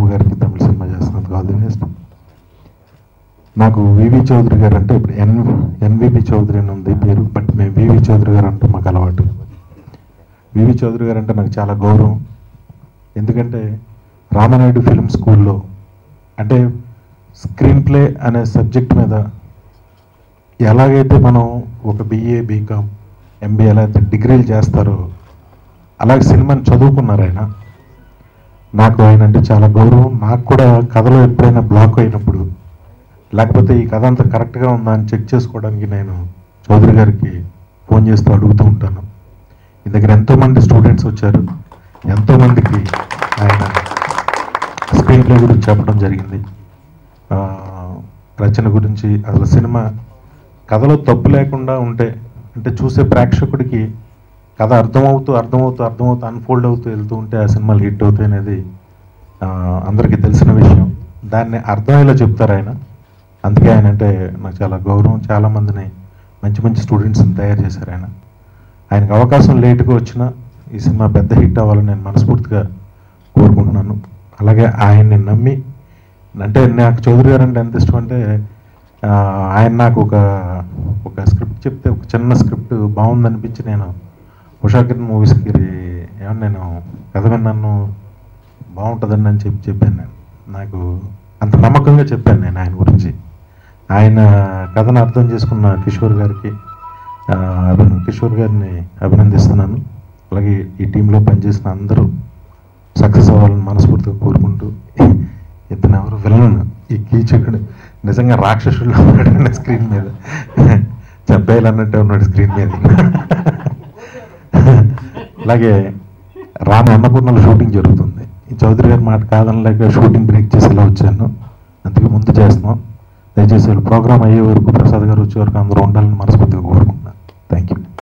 బాబు గారికి తమిళ సినిమా చేస్తున్నందుకు ఆల్ ది బెస్ట్ నాకు వివి చౌదరి గారు అంటే ఇప్పుడు ఎన్ ఎన్విపి చౌదరి అని ఉంది పేరు బట్ మేము వివి చౌదరి గారు అంటే మాకు అలవాటు వివి చౌదరి గారు అంటే నాకు చాలా గౌరవం ఎందుకంటే రామనాయుడు ఫిల్మ్ స్కూల్లో అంటే స్క్రీన్ ప్లే అనే సబ్జెక్ట్ మీద ఎలాగైతే మనం ఒక బిఏ బీకామ్ ఎంబీఏ ఎలా అయితే డిగ్రీలు చేస్తారో అలాగే సినిమాని చదువుకున్నారు ఆయన నాకు ఆయన అంటే చాలా గౌరవం నాకు కూడా కథలో ఎప్పుడైనా బ్లాక్ అయినప్పుడు లేకపోతే ఈ కథ అంతా కరెక్ట్గా ఉందా అని చెక్ చేసుకోవడానికి నేను చౌదరి గారికి ఫోన్ చేస్తూ అడుగుతూ ఉంటాను ఈ దగ్గర ఎంతోమంది స్టూడెంట్స్ వచ్చారు ఎంతోమందికి ఆయన స్క్రీన్ ప్లే గురించి చెప్పడం జరిగింది ఆ, రచన గురించి అసలు సినిమా కథలో తప్పు లేకుండా ఉంటే అంటే చూసే ప్రేక్షకుడికి కథ అర్థమవుతూ అర్థమవుతూ అర్థమవుతూ అన్ఫోల్డ్ అవుతూ వెళ్తూ ఉంటే ఆ సినిమాలు హిట్ అవుతాయి అనేది ఆ, అందరికీ తెలిసిన విషయం దాన్ని అర్థమయ్యేలా చెప్తారు ఆయన అందుకే ఆయన అంటే నాకు చాలా గౌరవం చాలామందిని మంచి మంచి స్టూడెంట్స్ని తయారు చేశారు ఆయన ఆయనకు అవకాశం లేటుగా వచ్చినా ఈ సినిమా పెద్ద హిట్ అవ్వాలని నేను మనస్ఫూర్తిగా కోరుకుంటున్నాను అలాగే ఆయన్ని నమ్మి అంటే నాకు చౌదరి గారు అంటే ఎంత ఇష్టం అంటే ఆ, ఆయన నాకు ఒక ఒక స్క్రిప్ట్ చెప్తే ఒక చిన్న స్క్రిప్ట్ బాగుందనిపించి నేను ఉషాకిరణ్ మూవీస్కి ఏమన్నా నేను కథ విన్నాను బాగుంటుందని అని చెప్పి చెప్పాను నేను నాకు అంత నమ్మకంగా చెప్పాను నేను ఆయన గురించి ఆయన కథను అర్థం చేసుకున్న కిషోర్ గారికి ఆ, అభి- కిషోర్ గారిని అభినందిస్తున్నాను అలాగే ఈ టీంలో పనిచేసిన అందరూ సక్సెస్ అవ్వాలని మనస్ఫూర్తిగా కోరుకుంటూ ఇతను ఎవరు విలన్ ఈ కీచకుడు నిజంగా రాక్షసుడు ఉన్నాడు స్క్రీన్ మీద చెప్పేయాలి అన్నట్టే ఉన్నాడు స్క్రీన్ మీద అలాగే రామ అన్నపూర్ణలో షూటింగ్ జరుగుతుంది ఈ చౌదరి గారి మాట కాదనలేక షూటింగ్ బ్రేక్ చేసి ఇలా వచ్చాను అందుకే ముందు చేస్తున్నాం దయచేసి ప్రోగ్రామ్ అయ్యే వరకు ప్రసాద్ గారు వచ్చే వరకు అందరూ ఉండాలని మనస్ఫూర్తిగా కోరుకుంటున్నాను థ్యాంక్ యూ